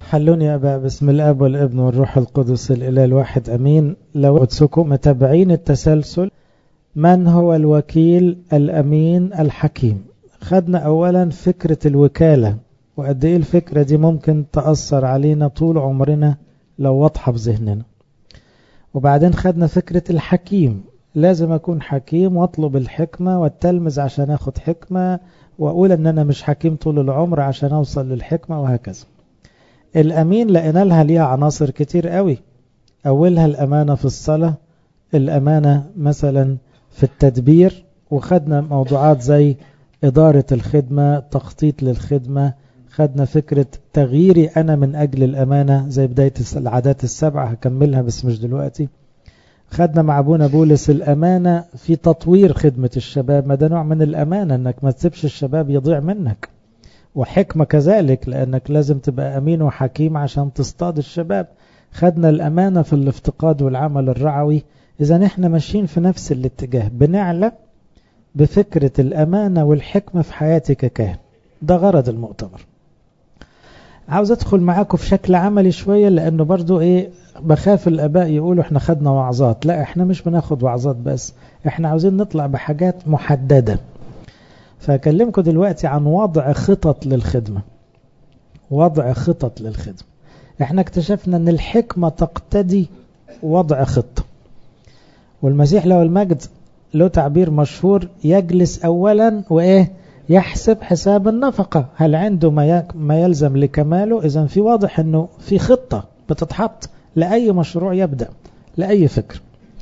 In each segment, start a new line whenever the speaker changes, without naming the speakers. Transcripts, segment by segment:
حلوني يا أبا بسم الأب والابن والروح القدس الإله الواحد أمين لو أتسكم متابعين التسلسل من هو الوكيل الأمين الحكيم خدنا أولا فكرة الوكالة وقد إيه الفكرة دي ممكن تأثر علينا طول عمرنا لو واضحة في ذهننا وبعدين خدنا فكرة الحكيم لازم أكون حكيم وأطلب الحكمة والتلمذ عشان أخد حكمة وأقول أن أنا مش حكيم طول العمر عشان أوصل للحكمة وهكذا الأمين لقينا لها ليها عناصر كتير قوي أولها الأمانة في الصلاة الأمانة مثلا في التدبير وخدنا موضوعات زي إدارة الخدمة تخطيط للخدمة خدنا فكرة تغييري أنا من أجل الأمانة زي بداية العادات السبعة هكملها بس مش دلوقتي خدنا مع أبونا بولس الأمانة في تطوير خدمة الشباب ما ده نوع من الأمانة أنك ما تسيبش الشباب يضيع منك وحكمة كذلك لأنك لازم تبقى أمين وحكيم عشان تصطاد الشباب خدنا الأمانة في الافتقاد والعمل الرعوي إذا احنا ماشيين في نفس الاتجاه بنعلى بفكرة الأمانة والحكمة في حياتي ككاهن ده غرض المؤتمر عاوز أدخل معاكم في شكل عملي شوية لأنه برضو إيه بخاف الآباء يقولوا احنا خدنا وعظات لا احنا مش بناخد وعظات بس احنا عاوزين نطلع بحاجات محددة فأكلمكم دلوقتي عن وضع خطط للخدمة وضع خطط للخدمة احنا اكتشفنا ان الحكمة تقتدي وضع خطة والمسيح له المجد له تعبير مشهور يجلس اولا وايه يحسب حساب النفقة هل عنده ما ما يلزم لكماله اذا في واضح انه في خطة بتتحط لأي مشروع يبدأ لأي فكر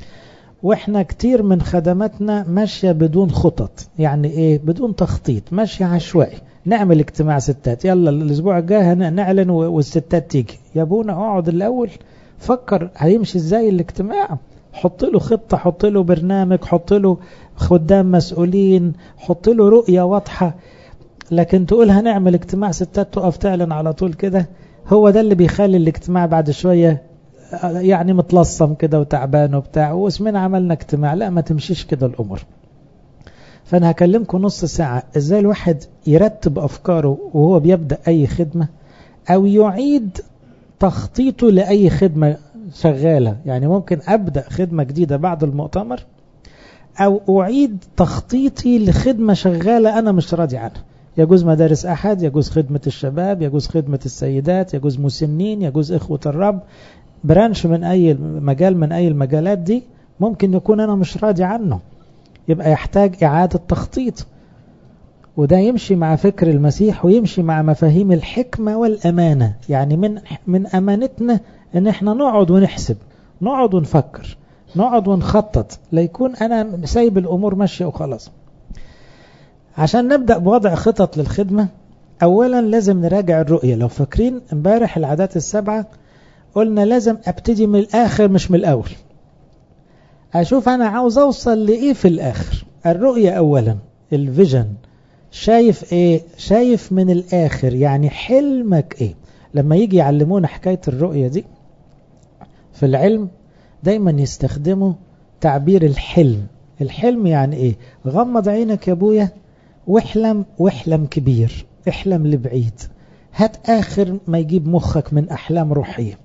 واحنا كتير من خدماتنا ماشية بدون خطط يعني ايه بدون تخطيط ماشية عشوائي نعمل اجتماع ستات يلا الاسبوع الجاي نعلن والستات تيجي يا ابونا اقعد الاول فكر هيمشي ازاي الاجتماع حط له خطة حط له برنامج حط له خدام مسؤولين حط له رؤية واضحة لكن تقول هنعمل اجتماع ستات تقف تعلن على طول كده هو ده اللي بيخلي الاجتماع بعد شوية يعني متلصم كده وتعبان وبتاع واسمنا عملنا اجتماع لا ما تمشيش كده الأمور فأنا هكلمكم نص ساعة ازاي الواحد يرتب أفكاره وهو بيبدأ أي خدمة أو يعيد تخطيطه لأي خدمة شغالة يعني ممكن أبدأ خدمة جديدة بعد المؤتمر أو أعيد تخطيطي لخدمة شغالة أنا مش راضي عنها يجوز مدارس أحد يجوز خدمة الشباب يجوز خدمة السيدات يجوز مسنين يجوز إخوة الرب برانش من أي مجال من أي المجالات دي ممكن يكون أنا مش راضي عنه يبقى يحتاج إعادة تخطيط وده يمشي مع فكر المسيح ويمشي مع مفاهيم الحكمة والأمانة يعني من من أمانتنا إن إحنا نقعد ونحسب نقعد ونفكر نقعد ونخطط ليكون أنا سايب الأمور ماشية وخلاص عشان نبدأ بوضع خطط للخدمة أولا لازم نراجع الرؤية لو فاكرين امبارح العادات السبعة قلنا لازم ابتدي من الآخر مش من الأول أشوف أنا عاوز أوصل لإيه في الآخر الرؤية أولا الفيجن شايف إيه شايف من الآخر يعني حلمك إيه لما يجي يعلمونا حكاية الرؤية دي في العلم دايما يستخدموا تعبير الحلم الحلم يعني إيه غمض عينك يا أبويا واحلم واحلم كبير احلم لبعيد هات آخر ما يجيب مخك من أحلام روحية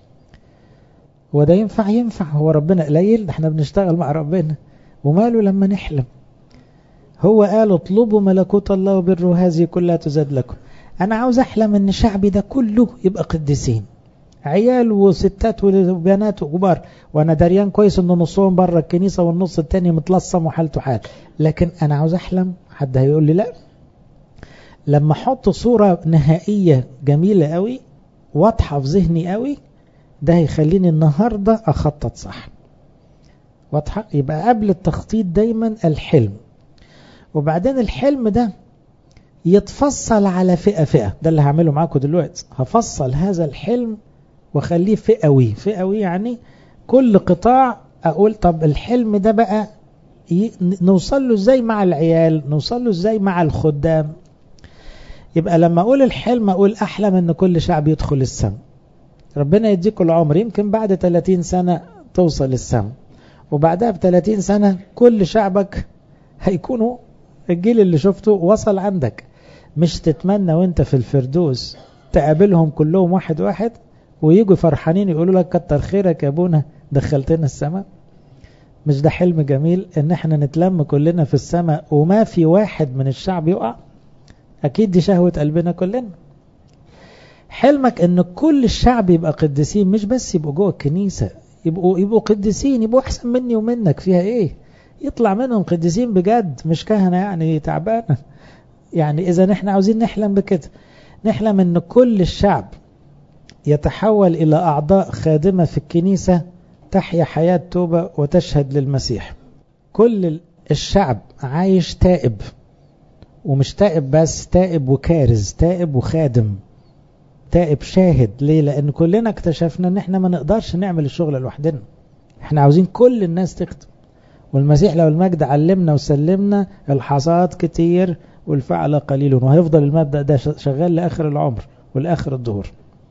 وده ينفع ينفع هو ربنا قليل احنا بنشتغل مع ربنا وماله لما نحلم هو قال اطلبوا ملكوت الله وبره هذه كلها تزاد لكم انا عاوز احلم ان شعبي ده كله يبقى قديسين عيال وستات وبنات وكبار وانا دريان كويس ان نصهم بره الكنيسه والنص التاني متلصم وحالته حال لكن انا عاوز احلم حد هيقول لي لا لما احط صوره نهائيه جميله قوي واضحه في ذهني قوي ده هيخليني النهاردة أخطط صح واضحة يبقى قبل التخطيط دايما الحلم وبعدين الحلم ده يتفصل على فئة فئة ده اللي هعمله معاكم دلوقتي هفصل هذا الحلم وخليه فئوي فئوي يعني كل قطاع أقول طب الحلم ده بقى نوصل له ازاي مع العيال نوصل له ازاي مع الخدام يبقى لما أقول الحلم أقول أحلم أن كل شعب يدخل السماء ربنا يديك العمر يمكن بعد 30 سنة توصل السماء وبعدها ب 30 سنة كل شعبك هيكونوا الجيل اللي شفته وصل عندك مش تتمنى وانت في الفردوس تقابلهم كلهم واحد واحد ويجوا فرحانين يقولوا لك كتر خيرك يا ابونا دخلتنا السماء مش ده حلم جميل ان احنا نتلم كلنا في السماء وما في واحد من الشعب يقع اكيد دي شهوة قلبنا كلنا حلمك ان كل الشعب يبقى قديسين مش بس يبقوا جوه الكنيسة يبقوا يبقوا قديسين يبقوا احسن مني ومنك فيها ايه يطلع منهم قديسين بجد مش كهنة يعني تعبانة يعني اذا احنا عاوزين نحلم بكده نحلم ان كل الشعب يتحول الى اعضاء خادمة في الكنيسة تحيا حياة توبة وتشهد للمسيح كل الشعب عايش تائب ومش تائب بس تائب وكارز تائب وخادم تائب شاهد ليه لان كلنا اكتشفنا ان احنا ما نقدرش نعمل الشغل لوحدنا احنا عاوزين كل الناس تخدم والمسيح لو المجد علمنا وسلمنا الحصاد كتير والفعل قليل وهيفضل المبدأ ده شغال لآخر العمر والآخر الظهور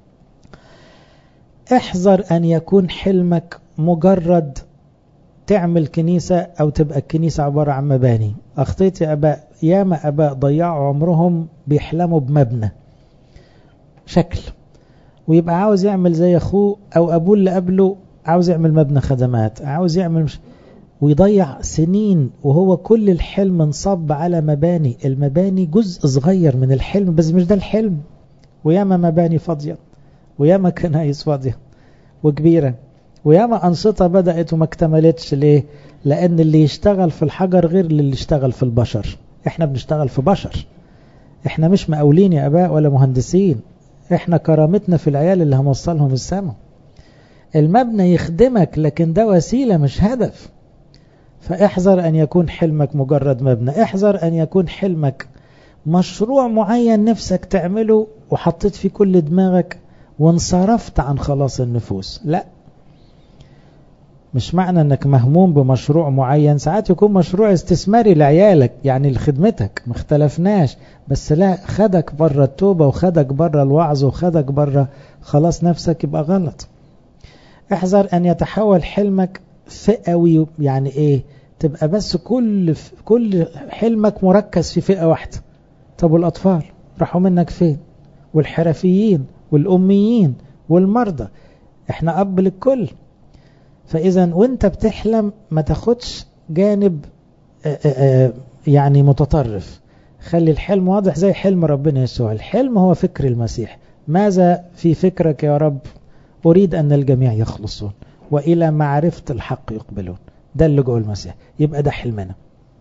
احذر أن يكون حلمك مجرد تعمل كنيسة أو تبقى الكنيسة عبارة عن مباني أخطيت يا أباء ياما أباء ضيعوا عمرهم بيحلموا بمبنى شكل ويبقى عاوز يعمل زي أخوه أو أبوه اللي قبله عاوز يعمل مبنى خدمات عاوز يعمل مش ويضيع سنين وهو كل الحلم انصب على مباني المباني جزء صغير من الحلم بس مش ده الحلم وياما مباني فاضية وياما كنايس فاضية وكبيرة وياما أنشطة بدأت وما اكتملتش ليه لأن اللي يشتغل في الحجر غير اللي يشتغل في البشر احنا بنشتغل في بشر احنا مش مقاولين يا أباء ولا مهندسين احنا كرامتنا في العيال اللي هنوصلهم السماء المبنى يخدمك لكن ده وسيلة مش هدف فاحذر أن يكون حلمك مجرد مبنى احذر أن يكون حلمك مشروع معين نفسك تعمله وحطيت فيه كل دماغك وانصرفت عن خلاص النفوس لا مش معنى انك مهموم بمشروع معين ساعات يكون مشروع استثماري لعيالك يعني لخدمتك ما اختلفناش بس لا خدك بره التوبة وخدك بره الوعظ وخدك بره خلاص نفسك يبقى غلط احذر ان يتحول حلمك فئوي يعني ايه تبقى بس كل كل حلمك مركز في فئة واحدة طب والاطفال راحوا منك فين والحرفيين والاميين والمرضى احنا اب للكل فاذا وانت بتحلم ما تاخدش جانب آآ آآ يعني متطرف خلي الحلم واضح زي حلم ربنا يسوع الحلم هو فكر المسيح ماذا في فكرك يا رب أريد أن الجميع يخلصون وإلى معرفة الحق يقبلون ده اللي جوه المسيح يبقى ده حلمنا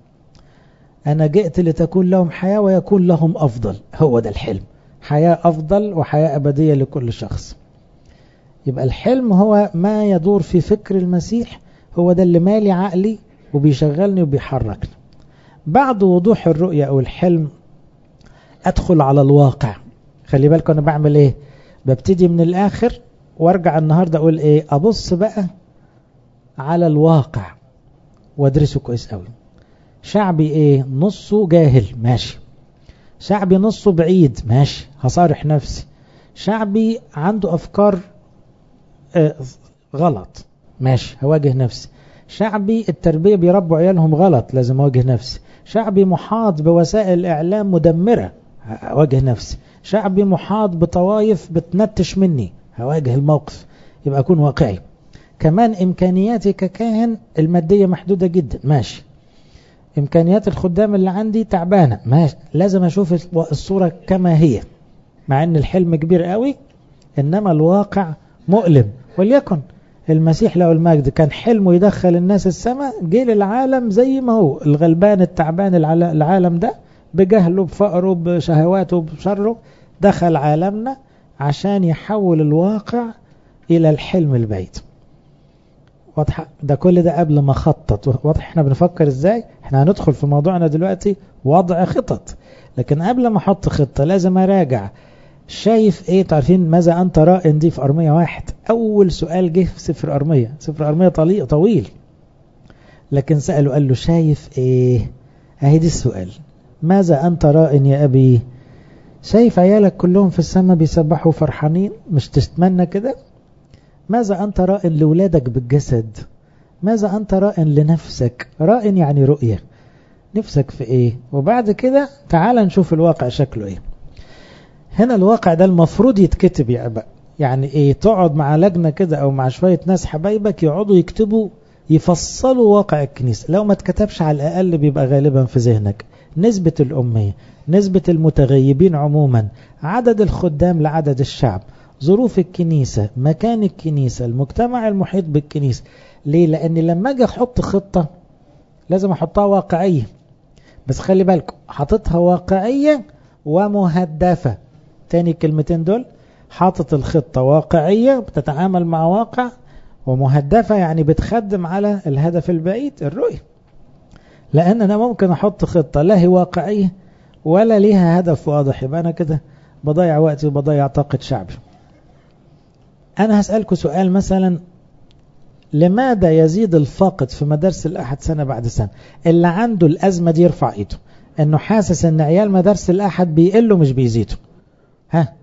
أنا جئت لتكون لهم حياة ويكون لهم أفضل هو ده الحلم حياة أفضل وحياة أبدية لكل شخص يبقى الحلم هو ما يدور في فكر المسيح هو ده اللي مالي عقلي وبيشغلني وبيحركني بعد وضوح الرؤية أو الحلم أدخل على الواقع خلي بالكم أنا بعمل إيه ببتدي من الآخر وارجع النهاردة أقول إيه أبص بقى على الواقع وادرسه كويس قوي شعبي إيه نصه جاهل ماشي شعبي نصه بعيد ماشي هصارح نفسي شعبي عنده أفكار آه غلط ماشي هواجه نفسي شعبي التربية بيربوا عيالهم غلط لازم أواجه نفسي شعبي محاط بوسائل إعلام مدمرة هواجه نفسي شعبي محاط بطوايف بتنتش مني هواجه الموقف يبقى أكون واقعي كمان إمكانياتي ككاهن المادية محدودة جدا ماشي إمكانيات الخدام اللي عندي تعبانة ماشي لازم أشوف الصورة كما هي مع أن الحلم كبير قوي إنما الواقع مؤلم وليكن المسيح له المجد كان حلمه يدخل الناس السماء جه للعالم زي ما هو الغلبان التعبان العالم ده بجهله بفقره بشهواته بشره دخل عالمنا عشان يحول الواقع إلى الحلم البيت واضحة ده كل ده قبل ما خطط واضح احنا بنفكر ازاي احنا هندخل في موضوعنا دلوقتي وضع خطط لكن قبل ما احط خطة لازم اراجع شايف ايه تعرفين ماذا انت رائن دي في ارمية واحد اول سؤال جه في سفر ارمية سفر ارمية طويل طويل لكن سأله قال له شايف ايه اهي دي السؤال ماذا انت رائن يا ابي شايف عيالك كلهم في السماء بيسبحوا فرحانين مش تتمنى كده ماذا أنت رائن لولادك بالجسد ماذا أنت رائن لنفسك رائن يعني رؤية نفسك في إيه وبعد كده تعال نشوف الواقع شكله إيه هنا الواقع ده المفروض يتكتب يا أبا يعني ايه تقعد مع لجنة كده او مع شوية ناس حبايبك يقعدوا يكتبوا يفصلوا واقع الكنيسة لو ما اتكتبش على الأقل بيبقى غالبا في ذهنك نسبة الأمية نسبة المتغيبين عموما عدد الخدام لعدد الشعب ظروف الكنيسة مكان الكنيسة المجتمع المحيط بالكنيسة ليه لأن لما أجي أحط خطة لازم أحطها واقعية بس خلي بالكم حاططها واقعية ومهدفة تاني الكلمتين دول حاطط الخطة واقعية بتتعامل مع واقع ومهدفة يعني بتخدم على الهدف البعيد الرؤية لأن أنا ممكن أحط خطة لا هي واقعية ولا ليها هدف واضح يبقى أنا كده بضيع وقتي وبضيع طاقة شعبي أنا هسألكم سؤال مثلا لماذا يزيد الفاقد في مدارس الأحد سنة بعد سنة اللي عنده الأزمة دي يرفع إيده أنه حاسس أن عيال مدارس الأحد بيقلوا مش بيزيدوا ها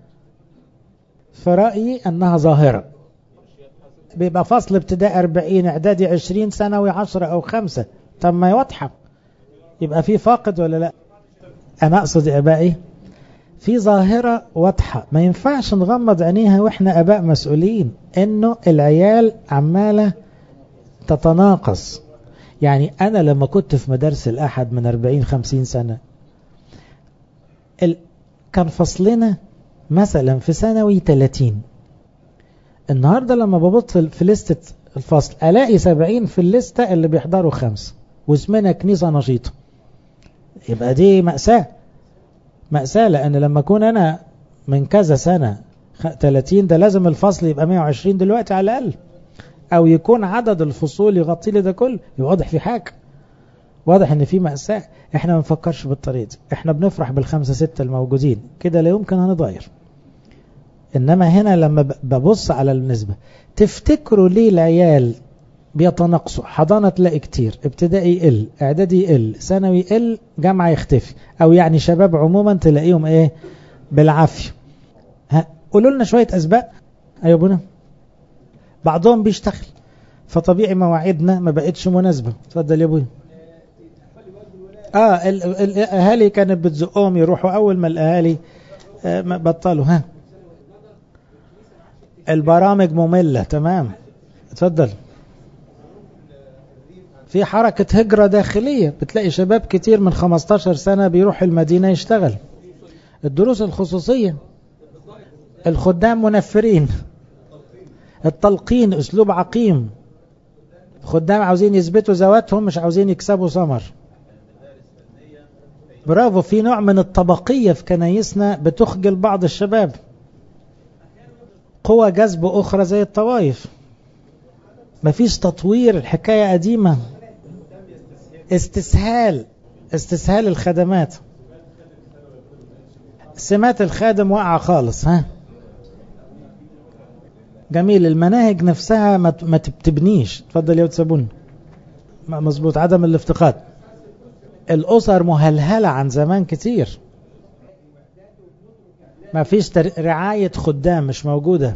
في رأيي أنها ظاهرة بيبقى فصل ابتداء 40 اعدادي 20 ثانوي 10 او 5 طب ما واضحه يبقى في فاقد ولا لا انا اقصد ابائي في ظاهرة واضحة ما ينفعش نغمض عينيها واحنا اباء مسؤولين انه العيال عمالة تتناقص يعني انا لما كنت في مدارس الاحد من 40 50 سنة ال... كان فصلنا مثلا في ثانوي 30 النهاردة لما ببص في لستة الفصل ألاقي سبعين في الليستة اللي بيحضروا خمس واسمنا كنيسة نشيطة يبقى دي مأساة مأساة لأن لما أكون أنا من كذا سنة 30 ده لازم الفصل يبقى 120 دلوقتي على الأقل أو يكون عدد الفصول يغطي لي ده كله يبقى واضح في حاجة واضح ان في مأساة احنا ما نفكرش بالطريقة دي احنا بنفرح بالخمسة ستة الموجودين كده لا يمكن هنتغير إنما هنا لما ببص على النسبة تفتكروا ليه العيال بيتناقصوا حضانة تلاقي كتير ابتدائي يقل اعدادي يقل ثانوي يقل جامعة يختفي او يعني شباب عموما تلاقيهم ايه بالعافية ها قولوا لنا شوية اسباب ايوه ابونا بعضهم بيشتغل فطبيعي مواعيدنا ما بقتش مناسبة اتفضل يا ابويا اه الاهالي كانت بتزقهم يروحوا اول ما الاهالي آه بطلوا ها البرامج مملة تمام اتفضل في حركة هجرة داخلية بتلاقي شباب كتير من 15 سنة بيروح المدينة يشتغل الدروس الخصوصية الخدام منفرين التلقين اسلوب عقيم خدام عاوزين يثبتوا ذواتهم مش عاوزين يكسبوا ثمر برافو في نوع من الطبقية في كنايسنا بتخجل بعض الشباب قوى جذب أخرى زي الطوائف مفيش تطوير الحكاية قديمة استسهال استسهال الخدمات سمات الخادم واقعة خالص ها جميل المناهج نفسها ما تبنيش تفضل يا وتسابون مظبوط عدم الافتقاد الأسر مهلهلة عن زمان كتير ما فيش رعاية خدام مش موجودة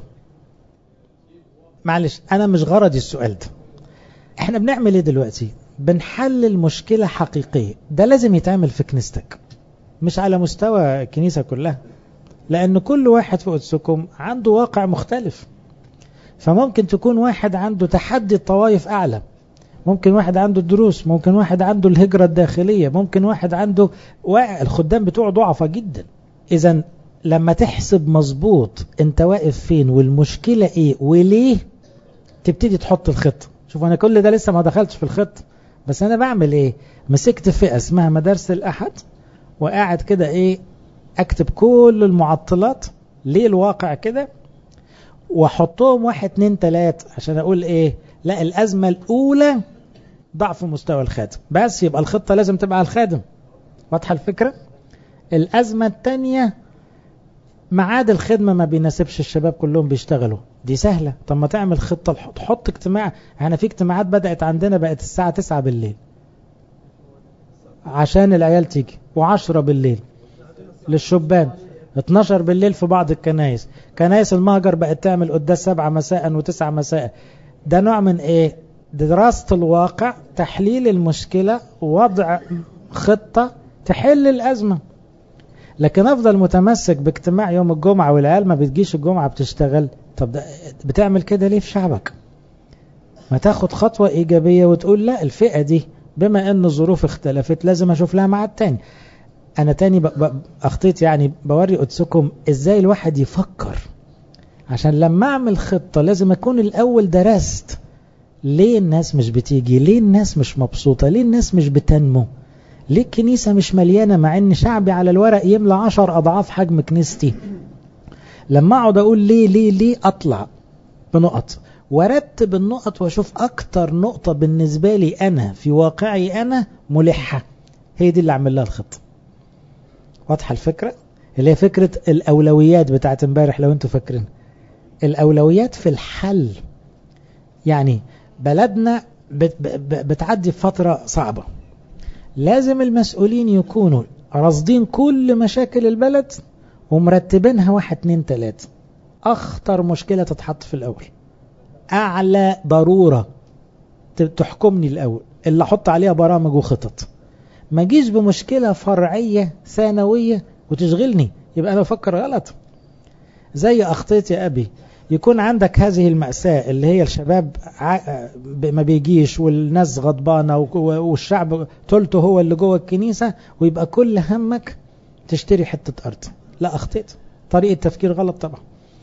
معلش أنا مش غرضي السؤال ده احنا بنعمل ايه دلوقتي بنحلل مشكلة حقيقية ده لازم يتعمل في كنيستك مش على مستوى الكنيسة كلها لأن كل واحد في قدسكم عنده واقع مختلف فممكن تكون واحد عنده تحدي الطوائف أعلى ممكن واحد عنده الدروس ممكن واحد عنده الهجرة الداخلية ممكن واحد عنده واقع الخدام بتوعه ضعفة جدا إذا لما تحسب مظبوط انت واقف فين والمشكلة ايه وليه تبتدي تحط الخطة شوف انا كل ده لسه ما دخلتش في الخطة بس انا بعمل ايه مسكت فئة اسمها مدارس الاحد وقاعد كده ايه اكتب كل المعطلات ليه الواقع كده واحطهم واحد اتنين تلات عشان اقول ايه لا الازمة الاولى ضعف مستوى الخادم بس يبقى الخطة لازم تبقى على الخادم واضحة الفكرة الازمة التانية معاد الخدمة ما بيناسبش الشباب كلهم بيشتغلوا دي سهلة طب ما تعمل خطة تحط اجتماع احنا في اجتماعات بدأت عندنا بقت الساعة 9 بالليل عشان العيال تيجي و10 بالليل للشبان 12 بالليل في بعض الكنايس كنايس المهجر بقت تعمل قداس 7 مساء و9 مساء ده نوع من ايه دراسة الواقع تحليل المشكلة وضع خطة تحل الأزمة لكن افضل متمسك باجتماع يوم الجمعة والعيال ما بتجيش الجمعة بتشتغل طب ده بتعمل كده ليه في شعبك ما تاخد خطوة ايجابية وتقول لا الفئة دي بما ان الظروف اختلفت لازم اشوف لها ميعاد تاني انا تاني ب... ب... اخطيت يعني بوري قدسكم ازاي الواحد يفكر عشان لما اعمل خطة لازم اكون الاول درست ليه الناس مش بتيجي ليه الناس مش مبسوطة ليه الناس مش بتنمو ليه الكنيسة مش مليانة مع ان شعبي على الورق يملى عشر اضعاف حجم كنيستي لما اقعد اقول ليه ليه ليه اطلع بنقط وارتب النقط واشوف اكتر نقطة بالنسبة لي انا في واقعي انا ملحة هي دي اللي اعمل لها الخطة واضحة الفكرة اللي هي فكرة الاولويات بتاعت امبارح لو انتوا فاكرين الاولويات في الحل يعني بلدنا بت بتعدي فترة صعبة لازم المسؤولين يكونوا راصدين كل مشاكل البلد ومرتبينها واحد اتنين تلاتة اخطر مشكلة تتحط في الاول اعلى ضرورة تحكمني الاول اللي احط عليها برامج وخطط ما جيش بمشكلة فرعية ثانوية وتشغلني يبقى انا بفكر غلط زي اخطيت يا ابي يكون عندك هذه المأساة اللي هي الشباب ما بيجيش والناس غضبانة والشعب تلته هو اللي جوه الكنيسة ويبقى كل همك تشتري حتة أرض لا أخطيت طريقة تفكير غلط طبعا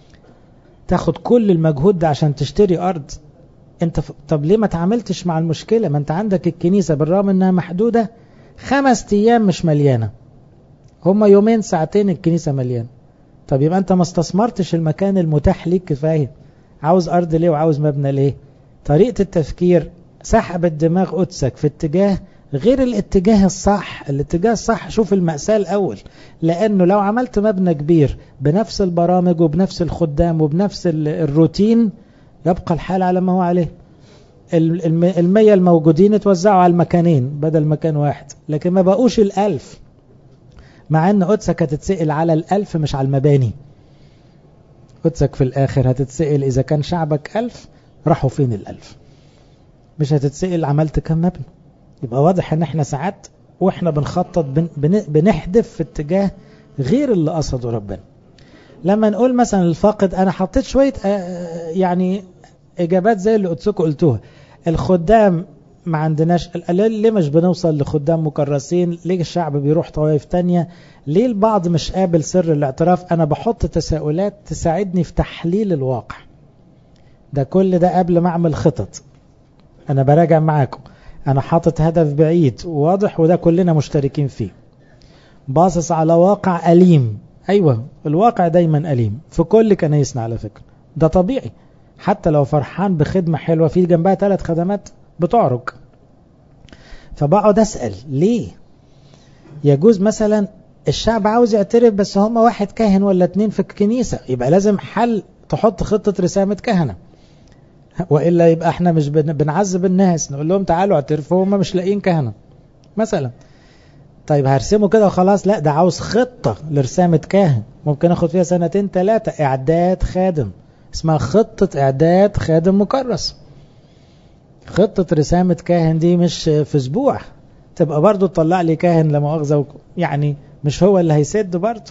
تاخد كل المجهود ده عشان تشتري أرض انت ف... طب ليه ما تعاملتش مع المشكلة ما انت عندك الكنيسة بالرغم انها محدودة خمس ايام مش مليانة هما يومين ساعتين الكنيسة مليانة طب يبقى انت ما استثمرتش المكان المتاح ليك كفاية عاوز ارض ليه وعاوز مبنى ليه طريقة التفكير سحبت دماغ قدسك في اتجاه غير الاتجاه الصح الاتجاه الصح شوف المأساة الأول لأنه لو عملت مبنى كبير بنفس البرامج وبنفس الخدام وبنفس الروتين يبقى الحال على ما هو عليه المية الموجودين اتوزعوا على المكانين بدل مكان واحد لكن ما بقوش الألف مع ان قدسك هتتسئل على الألف مش على المباني قدسك في الآخر هتتسئل إذا كان شعبك ألف راحوا فين الألف مش هتتسئل عملت كم مبنى يبقى واضح ان احنا ساعات واحنا بنخطط بن بن بنحدف في اتجاه غير اللي قصده ربنا لما نقول مثلا الفاقد انا حطيت شوية يعني اجابات زي اللي قدسكم قلتوها الخدام ما عندناش ليه مش بنوصل لخدام مكرسين ليه الشعب بيروح طوائف تانية ليه البعض مش قابل سر الاعتراف انا بحط تساؤلات تساعدني في تحليل الواقع ده كل ده قبل ما اعمل خطط انا براجع معاكم انا حاطط هدف بعيد وواضح وده كلنا مشتركين فيه باصص على واقع أليم أيوة الواقع دايما أليم في كل كنايسنا على فكرة ده طبيعي حتى لو فرحان بخدمة حلوة في جنبها ثلاث خدمات بتعرج فبقعد أسأل ليه يجوز مثلا الشعب عاوز يعترف بس هم واحد كاهن ولا اتنين في الكنيسة يبقى لازم حل تحط خطة رسامة كهنة وإلا يبقى احنا مش بنعذب الناس نقول لهم تعالوا اعترفوا هم مش لاقيين كهنة مثلا طيب هرسمه كده وخلاص لا ده عاوز خطة لرسامة كاهن ممكن اخد فيها سنتين ثلاثة اعداد خادم اسمها خطة اعداد خادم مكرس خطة رسامة كاهن دي مش في اسبوع تبقى برضو تطلع لي كاهن لمؤاخذة يعني مش هو اللي هيسد برضو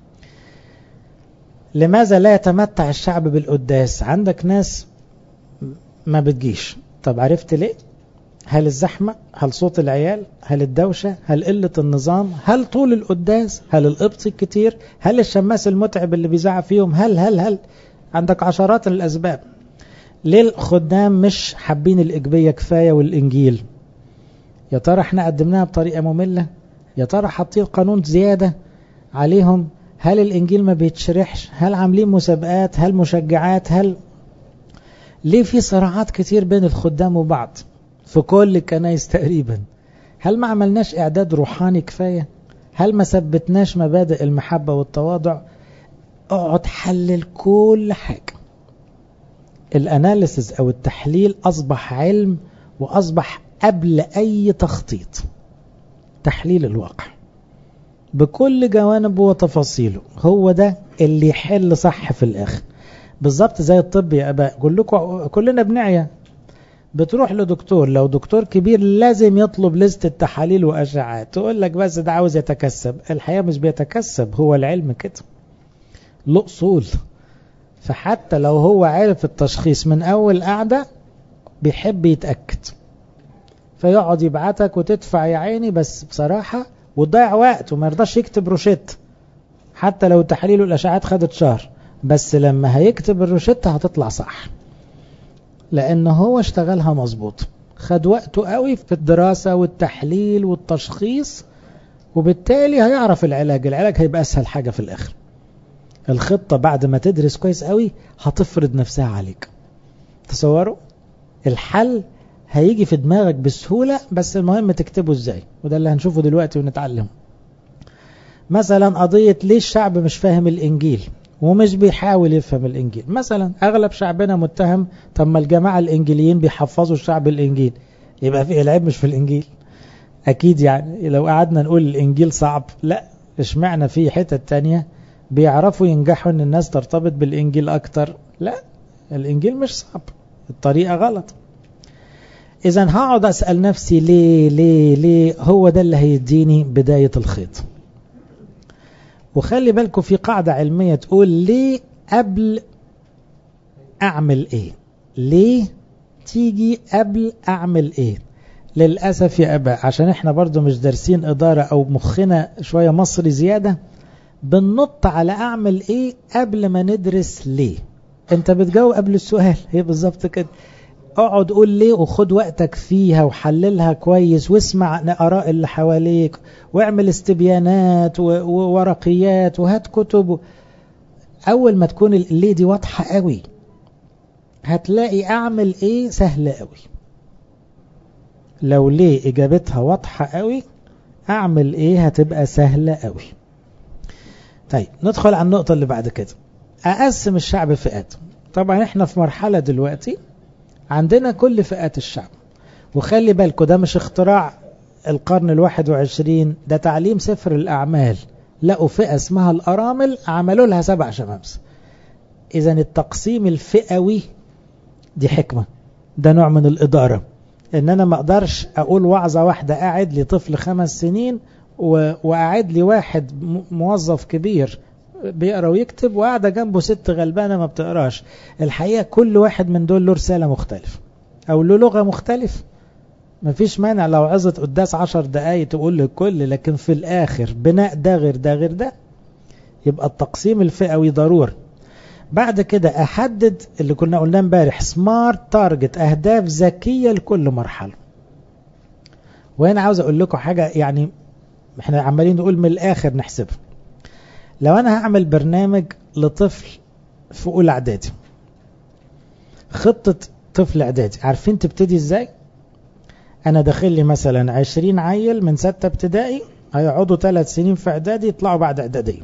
لماذا لا يتمتع الشعب بالقداس عندك ناس ما بتجيش طب عرفت ليه هل الزحمة هل صوت العيال هل الدوشة هل قلة النظام هل طول القداس هل القبط الكتير هل الشماس المتعب اللي بيزعق فيهم هل هل هل عندك عشرات الأسباب ليه الخدام مش حابين الإجبية كفاية والإنجيل يا ترى احنا قدمناها بطريقة مملة يا ترى حاطين قانون زيادة عليهم هل الإنجيل ما بيتشرحش هل عاملين مسابقات هل مشجعات هل ليه في صراعات كتير بين الخدام وبعض في كل الكنايس تقريبا هل ما عملناش إعداد روحاني كفاية هل ما ثبتناش مبادئ المحبة والتواضع اقعد حلل كل حاجة الاناليسز او التحليل اصبح علم واصبح قبل اي تخطيط تحليل الواقع بكل جوانبه وتفاصيله هو ده اللي يحل صح في الاخر بالظبط زي الطب يا اباء كلكم كلنا بنعيا بتروح لدكتور لو دكتور كبير لازم يطلب لست التحاليل وأشعات تقول لك بس ده عاوز يتكسب الحقيقة مش بيتكسب هو العلم كده له أصول فحتى لو هو عارف التشخيص من أول قعدة بيحب يتأكد فيقعد يبعتك وتدفع يا عيني بس بصراحة وتضيع وقت وما يرضاش يكتب روشيت حتى لو التحاليل والأشعات خدت شهر بس لما هيكتب الروشيت هتطلع صح لأن هو اشتغلها مظبوط خد وقته قوي في الدراسة والتحليل والتشخيص وبالتالي هيعرف العلاج العلاج هيبقى أسهل حاجة في الآخر الخطة بعد ما تدرس كويس قوي هتفرض نفسها عليك تصوروا الحل هيجي في دماغك بسهولة بس المهم تكتبه ازاي وده اللي هنشوفه دلوقتي ونتعلمه مثلا قضية ليه الشعب مش فاهم الإنجيل ومش بيحاول يفهم الإنجيل مثلا أغلب شعبنا متهم طب ما الجماعة الإنجيليين بيحفظوا الشعب الإنجيل يبقى في العيب مش في الإنجيل أكيد يعني لو قعدنا نقول الإنجيل صعب لا اشمعنى في حتة تانية بيعرفوا ينجحوا ان الناس ترتبط بالإنجيل أكتر لا الإنجيل مش صعب الطريقة غلط إذا هقعد أسأل نفسي ليه ليه ليه هو ده اللي هيديني بداية الخيط وخلي بالكم في قاعدة علمية تقول ليه قبل أعمل إيه ليه تيجي قبل أعمل إيه للأسف يا أبا عشان إحنا برضو مش دارسين إدارة أو مخنا شوية مصري زيادة بننط على أعمل إيه قبل ما ندرس ليه أنت بتجاوب قبل السؤال هي بالظبط كده اقعد قول ليه وخد وقتك فيها وحللها كويس واسمع آراء اللي حواليك واعمل استبيانات وورقيات وهات كتب أول ما تكون الليه دي واضحة قوي هتلاقي أعمل إيه سهل قوي لو ليه إجابتها واضحة قوي أعمل إيه هتبقى سهلة قوي طيب ندخل على النقطة اللي بعد كده أقسم الشعب فئات طبعا احنا في مرحلة دلوقتي عندنا كل فئات الشعب وخلي بالكم ده مش اختراع القرن الواحد وعشرين ده تعليم سفر الأعمال لقوا فئة اسمها الأرامل عملوا لها سبع شمامس إذا التقسيم الفئوي دي حكمة ده نوع من الإدارة إن أنا ما أقدرش أقول وعظة واحدة قاعد لي طفل خمس سنين وقاعد لي واحد موظف كبير بيقرا ويكتب وقاعده جنبه ست غلبانه ما بتقراش الحقيقه كل واحد من دول له رساله مختلفه او له لغه مختلفه مفيش مانع لو عظت قداس عشر دقايق تقول للكل لكن في الاخر بناء ده غير ده غير ده يبقى التقسيم الفئوي ضروري بعد كده احدد اللي كنا قلناه امبارح سمارت تارجت اهداف ذكيه لكل مرحله وهنا عاوز اقول لكم حاجه يعني احنا عمالين نقول من الاخر نحسبها لو انا هعمل برنامج لطفل في اولى اعدادي خطة طفل اعدادي عارفين تبتدي ازاي انا داخل لي مثلا عشرين عيل من ستة ابتدائي هيقعدوا ثلاث سنين في اعدادي يطلعوا بعد اعدادية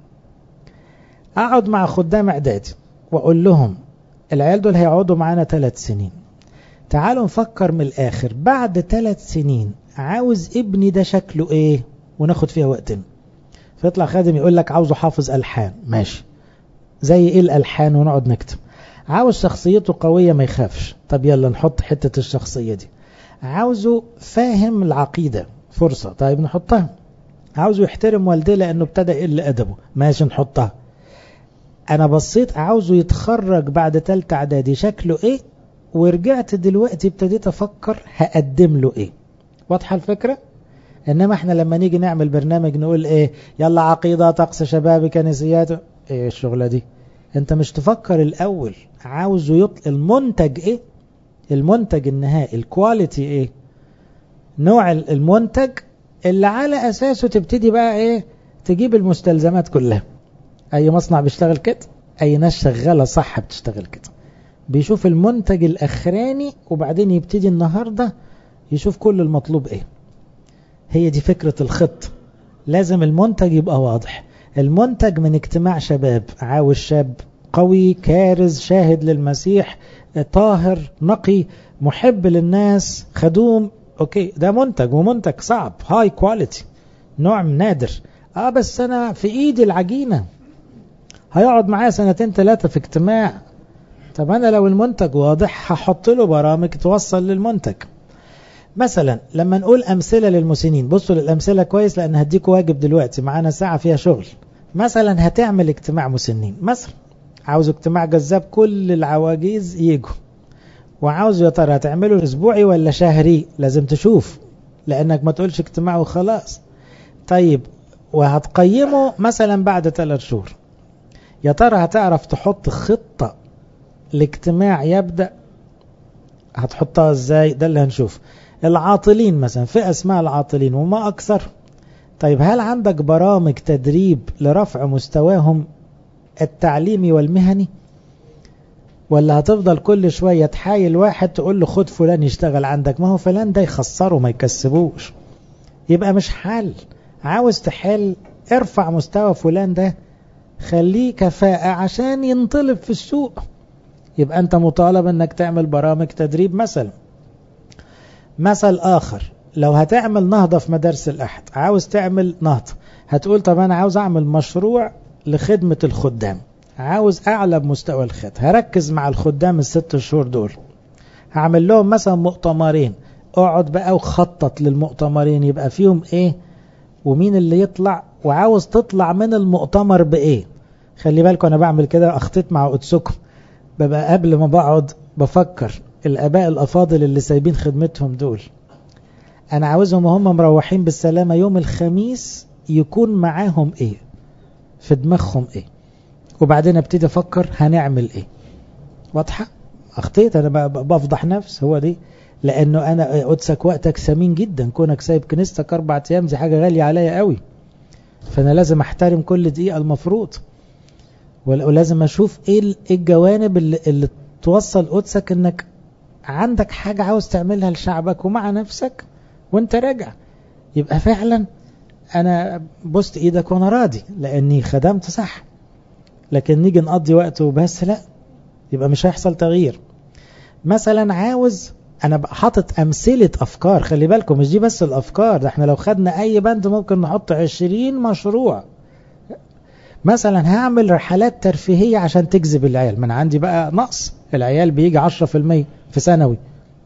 اقعد مع خدام اعدادي واقول لهم العيال دول هيقعدوا معانا ثلاث سنين تعالوا نفكر من الاخر بعد ثلاث سنين عاوز ابني ده شكله ايه وناخد فيها وقتنا فيطلع خادم يقول لك عاوزه حافظ ألحان ماشي زي ايه الألحان ونقعد نكتب عاوز شخصيته قوية ما يخافش طب يلا نحط حتة الشخصية دي عاوزه فاهم العقيدة فرصة طيب نحطها عاوزه يحترم والديه لأنه ابتدى يقل أدبه ماشي نحطها أنا بصيت عاوزه يتخرج بعد تالتة إعدادي شكله إيه ورجعت دلوقتي ابتديت أفكر هقدم له إيه واضحة الفكرة؟ انما احنا لما نيجي نعمل برنامج نقول ايه يلا عقيدة طقس شباب كنسيات ايه الشغلة دي انت مش تفكر الاول عاوزه يطلق المنتج ايه المنتج النهائي الكواليتي ايه نوع المنتج اللي على اساسه تبتدي بقى ايه تجيب المستلزمات كلها اي مصنع بيشتغل كده اي ناس شغالة صح بتشتغل كده بيشوف المنتج الاخراني وبعدين يبتدي النهاردة يشوف كل المطلوب ايه هي دي فكرة الخط لازم المنتج يبقى واضح المنتج من اجتماع شباب عاوز شاب قوي كارز شاهد للمسيح طاهر نقي محب للناس خدوم اوكي ده منتج ومنتج صعب هاي كواليتي نوع نادر اه بس انا في ايدي العجينة هيقعد معايا سنتين ثلاثة في اجتماع طب أنا لو المنتج واضح هحط له برامج توصل للمنتج مثلا لما نقول أمثلة للمسنين بصوا للأمثلة كويس لأن هديكوا واجب دلوقتي معانا ساعة فيها شغل مثلا هتعمل اجتماع مسنين مثلا عاوز اجتماع جذاب كل العواجيز يجوا وعاوز يا ترى هتعمله اسبوعي ولا شهري لازم تشوف لانك ما تقولش اجتماع وخلاص طيب وهتقيمه مثلا بعد ثلاث شهور يا ترى هتعرف تحط خطة الاجتماع يبدأ هتحطها ازاي ده اللي هنشوف العاطلين مثلا في اسماء العاطلين وما اكثر طيب هل عندك برامج تدريب لرفع مستواهم التعليمي والمهني ولا هتفضل كل شوية تحايل واحد تقول له خد فلان يشتغل عندك ما هو فلان ده يخسره ما يكسبوش يبقى مش حل عاوز تحل ارفع مستوى فلان ده خليه كفاءة عشان ينطلب في السوق يبقى انت مطالب انك تعمل برامج تدريب مثلا مثل اخر لو هتعمل نهضة في مدارس الأحد عاوز تعمل نهضة هتقول طب أنا عاوز أعمل مشروع لخدمة الخدام عاوز أعلى بمستوى الخدمة هركز مع الخدام الست شهور دول هعمل لهم مثلا مؤتمرين اقعد بقى وخطط للمؤتمرين يبقى فيهم ايه ومين اللي يطلع وعاوز تطلع من المؤتمر بايه خلي بالكم انا بعمل كده اخطيت مع قدسكم ببقى قبل ما بقعد بفكر الاباء الافاضل اللي سايبين خدمتهم دول انا عاوزهم وهم مروحين بالسلامة يوم الخميس يكون معاهم ايه في دماغهم ايه وبعدين ابتدي افكر هنعمل ايه واضحة اخطيت انا بفضح نفس هو دي لانه انا قدسك وقتك ثمين جدا كونك سايب كنيستك اربع ايام دي حاجة غالية عليا قوي فانا لازم احترم كل دقيقة المفروض ولازم اشوف ايه الجوانب اللي, اللي توصل قدسك انك عندك حاجة عاوز تعملها لشعبك ومع نفسك وانت راجع يبقى فعلا انا بوست ايدك وانا راضي لاني خدمت صح لكن نيجي نقضي وقت وبس لا يبقى مش هيحصل تغيير مثلا عاوز انا حاطط امثلة افكار خلي بالكم مش دي بس الافكار ده احنا لو خدنا اي بند ممكن نحط عشرين مشروع مثلا هعمل رحلات ترفيهية عشان تجذب العيال من عندي بقى نقص العيال بيجي عشرة في المية في ثانوي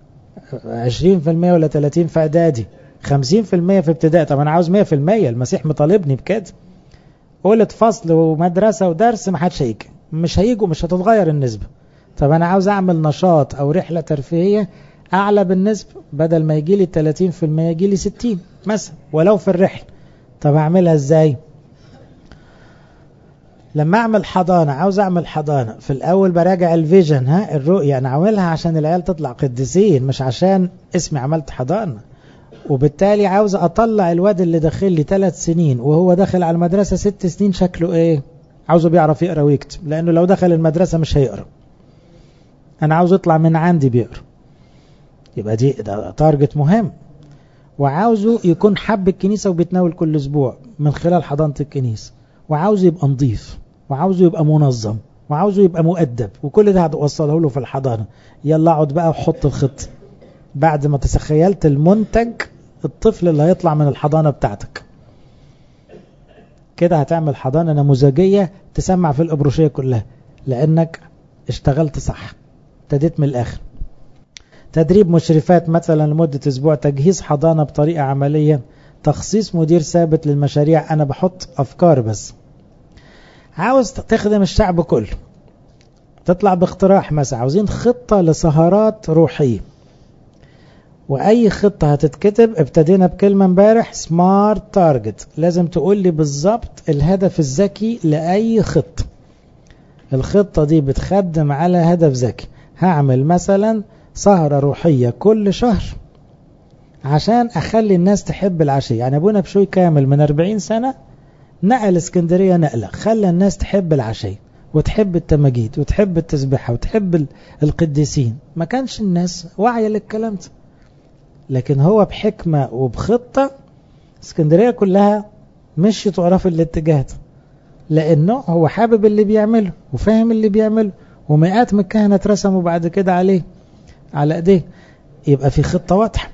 عشرين في المية ولا تلاتين في اعدادي خمسين في المية في ابتدائي طب انا عاوز مية في المية المسيح مطالبني بكده قولت فصل ومدرسة ودرس ما حدش هيجي مش هيجوا مش هتتغير النسبة طب انا عاوز اعمل نشاط او رحلة ترفيهية اعلى بالنسبة بدل ما يجي لي 30% يجي لي 60 مثلا ولو في الرحلة طب اعملها ازاي لما اعمل حضانة عاوز اعمل حضانة في الاول براجع الفيجن ها الرؤية انا عاملها عشان العيال تطلع قديسين مش عشان اسمي عملت حضانة وبالتالي عاوز اطلع الواد اللي داخل لي ثلاث سنين وهو داخل على المدرسة ست سنين شكله ايه عاوزه بيعرف يقرأ ويكتب لانه لو دخل المدرسة مش هيقرأ انا عاوز يطلع من عندي بيقرأ يبقى دي ده تارجت مهم وعاوزه يكون حب الكنيسة وبيتناول كل اسبوع من خلال حضانة الكنيسة وعاوزه يبقى نظيف وعاوزه يبقى منظم وعاوزه يبقى مؤدب وكل ده هتوصله له في الحضانة يلا اقعد بقى وحط الخط بعد ما تخيلت المنتج الطفل اللي هيطلع من الحضانة بتاعتك كده هتعمل حضانة نموذجية تسمع في الأبروشية كلها لأنك اشتغلت صح ابتديت من الآخر تدريب مشرفات مثلا لمدة أسبوع تجهيز حضانة بطريقة عملية تخصيص مدير ثابت للمشاريع أنا بحط أفكار بس عاوز تخدم الشعب كله تطلع باقتراح مثلا عاوزين خطة لسهرات روحية وأي خطة هتتكتب ابتدينا بكلمة امبارح سمارت تارجت لازم تقول لي بالظبط الهدف الذكي لأي خطة الخطة دي بتخدم على هدف ذكي هعمل مثلا سهرة روحية كل شهر عشان أخلي الناس تحب العشية يعني أبونا بشوي كامل من 40 سنة نقل اسكندرية نقلة خلى الناس تحب العشية وتحب التماجيد وتحب التسبيحة وتحب القديسين ما كانش الناس واعية للكلام ده لكن هو بحكمة وبخطة اسكندرية كلها مشيت وراه في الاتجاه ده لأنه هو حابب اللي بيعمله وفاهم اللي بيعمله ومئات من الكهنة اترسموا بعد كده عليه على ايديه يبقى في خطة واضحة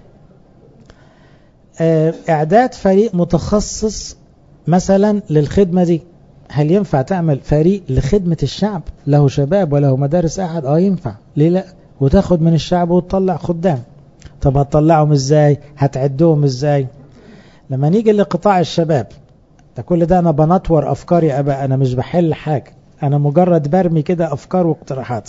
اعداد فريق متخصص مثلا للخدمة دي هل ينفع تعمل فريق لخدمة الشعب له شباب وله مدارس أحد اه ينفع ليه لا وتاخد من الشعب وتطلع خدام طب هتطلعهم ازاي هتعدهم ازاي لما نيجي لقطاع الشباب ده كل ده انا بنطور افكاري ابا انا مش بحل حاجة انا مجرد برمي كده افكار واقتراحات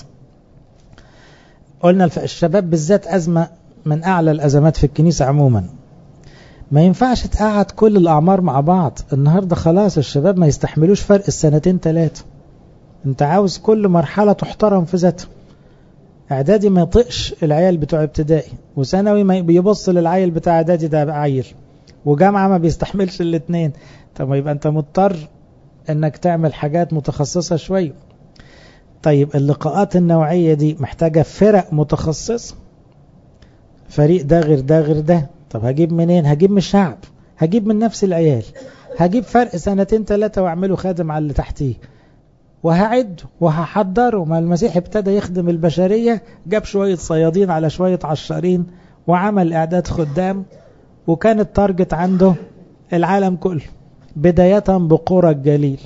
قلنا الشباب بالذات ازمة من اعلى الازمات في الكنيسة عموما ما ينفعش تقعد كل الأعمار مع بعض النهاردة خلاص الشباب ما يستحملوش فرق السنتين ثلاثة انت عاوز كل مرحلة تحترم في ذاتها اعدادي ما يطقش العيال بتوع ابتدائي وثانوي ما بيبص للعيل بتاع اعدادي ده عيل وجامعة ما بيستحملش الاثنين طب يبقى انت مضطر انك تعمل حاجات متخصصة شوية طيب اللقاءات النوعية دي محتاجة فرق متخصصة فريق ده غير ده غير ده طب هجيب منين هجيب من الشعب هجيب من نفس العيال هجيب فرق سنتين ثلاثة واعمله خادم على اللي تحتيه وهعد وهحضره ما المسيح ابتدى يخدم البشرية جاب شوية صيادين على شوية عشارين وعمل اعداد خدام وكان التارجت عنده العالم كله بداية بقرى الجليل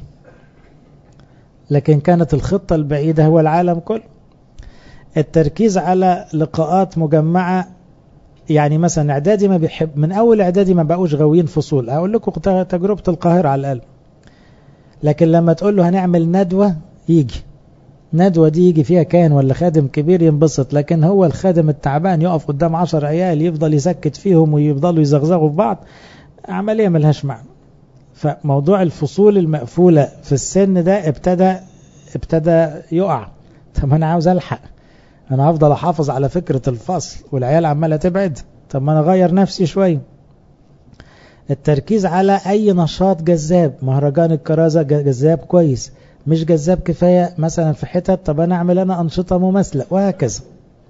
لكن كانت الخطة البعيدة هو العالم كله التركيز على لقاءات مجمعة يعني مثلا اعدادي ما بيحب من اول اعدادي ما بقوش غاويين فصول اقول لكم تجربة القاهرة على الاقل لكن لما تقول له هنعمل ندوة يجي ندوة دي يجي فيها كان ولا خادم كبير ينبسط لكن هو الخادم التعبان يقف قدام عشر عيال يفضل يسكت فيهم ويفضلوا يزغزغوا في بعض عملية ملهاش معنى فموضوع الفصول المقفولة في السن ده ابتدى ابتدى يقع طب انا عاوز الحق انا هفضل احافظ على فكرة الفصل والعيال عمالة تبعد طب ما انا اغير نفسي شوية التركيز على اي نشاط جذاب مهرجان الكرازة جذاب كويس مش جذاب كفاية مثلا في حتت طب انا اعمل انا انشطة مماثلة وهكذا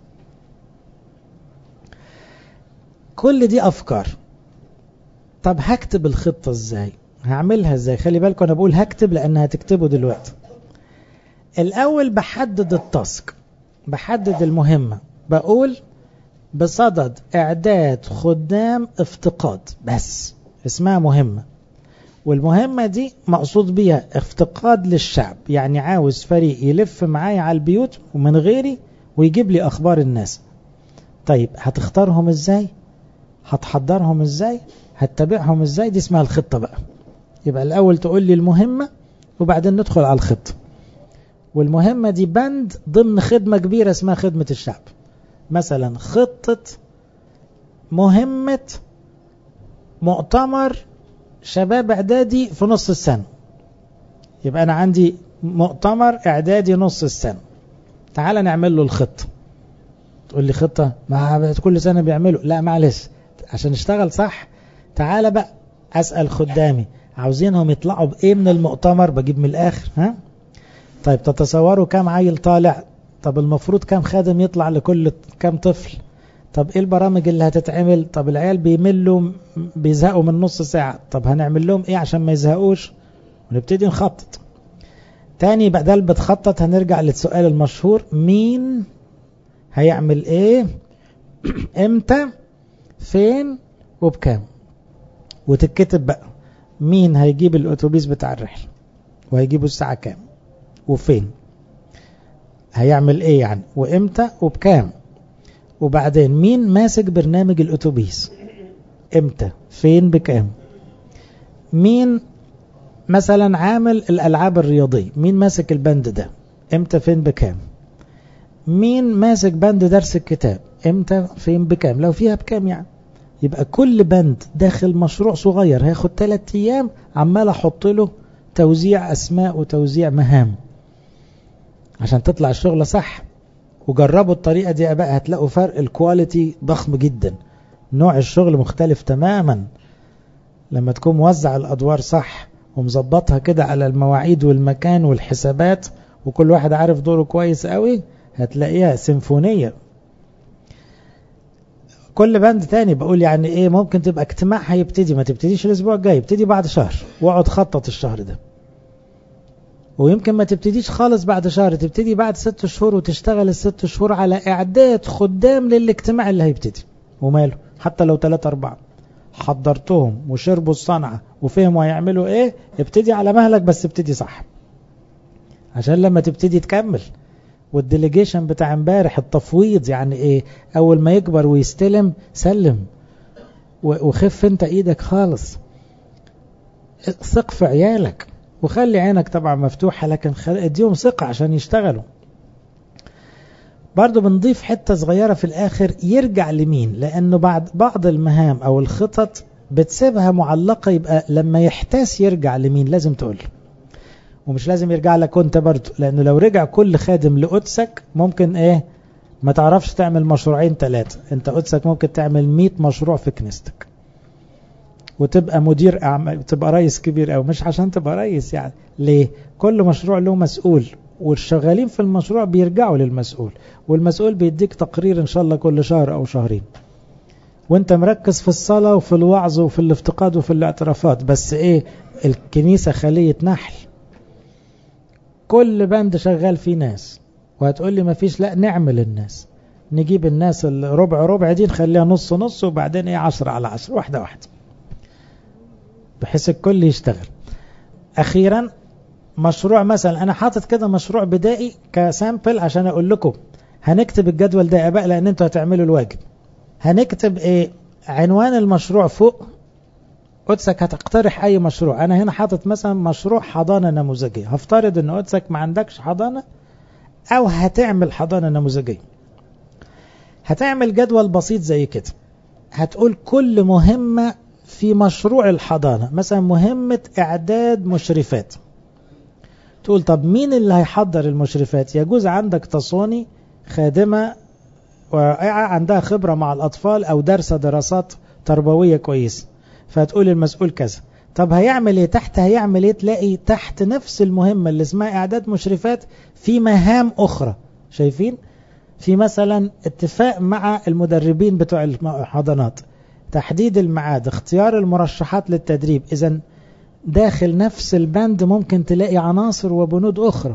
كل دي افكار طب هكتب الخطة ازاي هعملها ازاي خلي بالكم انا بقول هكتب لان هتكتبه دلوقتي الاول بحدد التاسك بحدد المهمة بقول بصدد اعداد خدام افتقاد بس اسمها مهمة والمهمة دي مقصود بيها افتقاد للشعب يعني عاوز فريق يلف معايا على البيوت ومن غيري ويجيب لي اخبار الناس طيب هتختارهم ازاي هتحضرهم ازاي هتتابعهم ازاي دي اسمها الخطة بقى يبقى الاول تقول لي المهمة وبعدين ندخل على الخطة والمهمة دي بند ضمن خدمة كبيرة اسمها خدمة الشعب مثلا خطة مهمة مؤتمر شباب اعدادي في نص السنة يبقى انا عندي مؤتمر اعدادي نص السنة تعال نعمل له الخطة تقول لي خطة ما كل سنة بيعملوا لا معلش عشان نشتغل صح تعال بقى اسأل خدامي عاوزينهم يطلعوا بايه من المؤتمر بجيب من الاخر ها طيب تتصوروا كم عيل طالع طب المفروض كم خادم يطلع لكل كم طفل طب ايه البرامج اللي هتتعمل طب العيال بيملوا بيزهقوا من نص ساعة طب هنعمل لهم ايه عشان ما يزهقوش ونبتدي نخطط تاني بدل بتخطط هنرجع للسؤال المشهور مين هيعمل ايه امتى فين وبكام وتتكتب بقى مين هيجيب الاتوبيس بتاع الرحلة وهيجيبه الساعة كام وفين هيعمل ايه يعني وامتى وبكام وبعدين مين ماسك برنامج الاتوبيس امتى فين بكام مين مثلا عامل الالعاب الرياضية مين ماسك البند ده امتى فين بكام مين ماسك بند درس الكتاب امتى فين بكام لو فيها بكام يعني يبقى كل بند داخل مشروع صغير هياخد 3 ايام عمال احط له توزيع اسماء وتوزيع مهام عشان تطلع الشغلة صح وجربوا الطريقة دي بقى هتلاقوا فرق الكواليتي ضخم جدا نوع الشغل مختلف تماما لما تكون موزع الأدوار صح ومظبطها كده على المواعيد والمكان والحسابات وكل واحد عارف دوره كويس قوي هتلاقيها سيمفونية كل بند تاني بقول يعني ايه ممكن تبقى اجتماع هيبتدي ما تبتديش الاسبوع الجاي ابتدي بعد شهر واقعد خطط الشهر ده ويمكن ما تبتديش خالص بعد شهر تبتدي بعد ست شهور وتشتغل الست شهور على اعداد خدام للاجتماع اللي هيبتدي وماله حتى لو ثلاثة أربعة حضرتهم وشربوا الصنعة وفهموا هيعملوا ايه ابتدي على مهلك بس ابتدي صح عشان لما تبتدي تكمل والديليجيشن بتاع امبارح التفويض يعني ايه اول ما يكبر ويستلم سلم وخف انت ايدك خالص ثق في عيالك وخلي عينك طبعا مفتوحة لكن اديهم ثقة عشان يشتغلوا برضو بنضيف حتة صغيرة في الآخر يرجع لمين لأنه بعد بعض المهام أو الخطط بتسيبها معلقة يبقى لما يحتاس يرجع لمين لازم تقول ومش لازم يرجع لك انت برضو لأنه لو رجع كل خادم لقدسك ممكن ايه ما تعرفش تعمل مشروعين ثلاثة انت قدسك ممكن تعمل 100 مشروع في كنيستك وتبقى مدير أعمال تبقى رئيس كبير أو مش عشان تبقى رئيس يعني ليه كل مشروع له مسؤول والشغالين في المشروع بيرجعوا للمسؤول والمسؤول بيديك تقرير إن شاء الله كل شهر أو شهرين وانت مركز في الصلاة وفي الوعظ وفي الافتقاد وفي الاعترافات بس ايه الكنيسة خلية نحل كل بند شغال فيه ناس وهتقول لي مفيش لا نعمل الناس نجيب الناس الربع ربع دي نخليها نص نص وبعدين ايه عشرة على عشرة واحدة واحدة بحيث الكل يشتغل اخيرا مشروع مثلا انا حاطط كده مشروع بدائي كسامبل عشان اقول لكم هنكتب الجدول ده يا اباء لان انتوا هتعملوا الواجب هنكتب ايه عنوان المشروع فوق قدسك هتقترح اي مشروع انا هنا حاطط مثلا مشروع حضانة نموذجية هفترض ان قدسك ما عندكش حضانة او هتعمل حضانة نموذجية هتعمل جدول بسيط زي كده هتقول كل مهمة في مشروع الحضانة مثلا مهمة اعداد مشرفات تقول طب مين اللي هيحضر المشرفات يجوز عندك تصوني خادمة ورائعة عندها خبرة مع الأطفال أو دارسة دراسات تربوية كويسة فتقول المسؤول كذا طب هيعمل ايه تحت هيعمل ايه تلاقي تحت نفس المهمة اللي اسمها اعداد مشرفات في مهام اخرى شايفين في مثلا اتفاق مع المدربين بتوع الحضانات تحديد الميعاد اختيار المرشحات للتدريب اذا داخل نفس البند ممكن تلاقي عناصر وبنود اخرى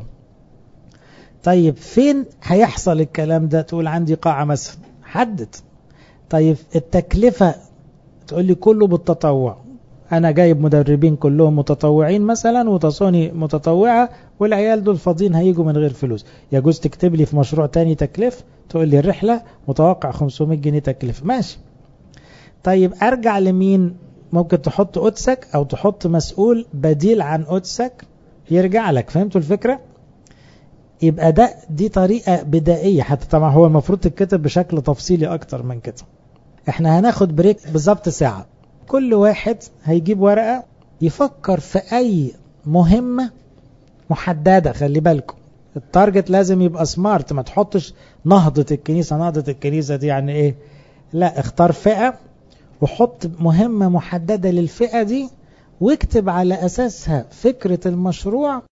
طيب فين هيحصل الكلام ده تقول عندي قاعة مثلا حدد طيب التكلفة تقول لي كله بالتطوع انا جايب مدربين كلهم متطوعين مثلا وتصوني متطوعة والعيال دول فاضيين هيجوا من غير فلوس يجوز تكتب لي في مشروع تاني تكلف تقول لي الرحلة متوقع 500 جنيه تكلفة ماشي طيب ارجع لمين ممكن تحط قدسك او تحط مسؤول بديل عن قدسك يرجع لك فهمتوا الفكرة يبقى ده دي طريقة بدائية حتى طبعا هو المفروض تتكتب بشكل تفصيلي اكتر من كده احنا هناخد بريك بالظبط ساعة كل واحد هيجيب ورقة يفكر في اي مهمة محددة خلي بالكم التارجت لازم يبقى سمارت ما تحطش نهضة الكنيسة نهضة الكنيسة دي يعني ايه لا اختار فئة وحط مهمة محددة للفئة دي واكتب على أساسها فكرة المشروع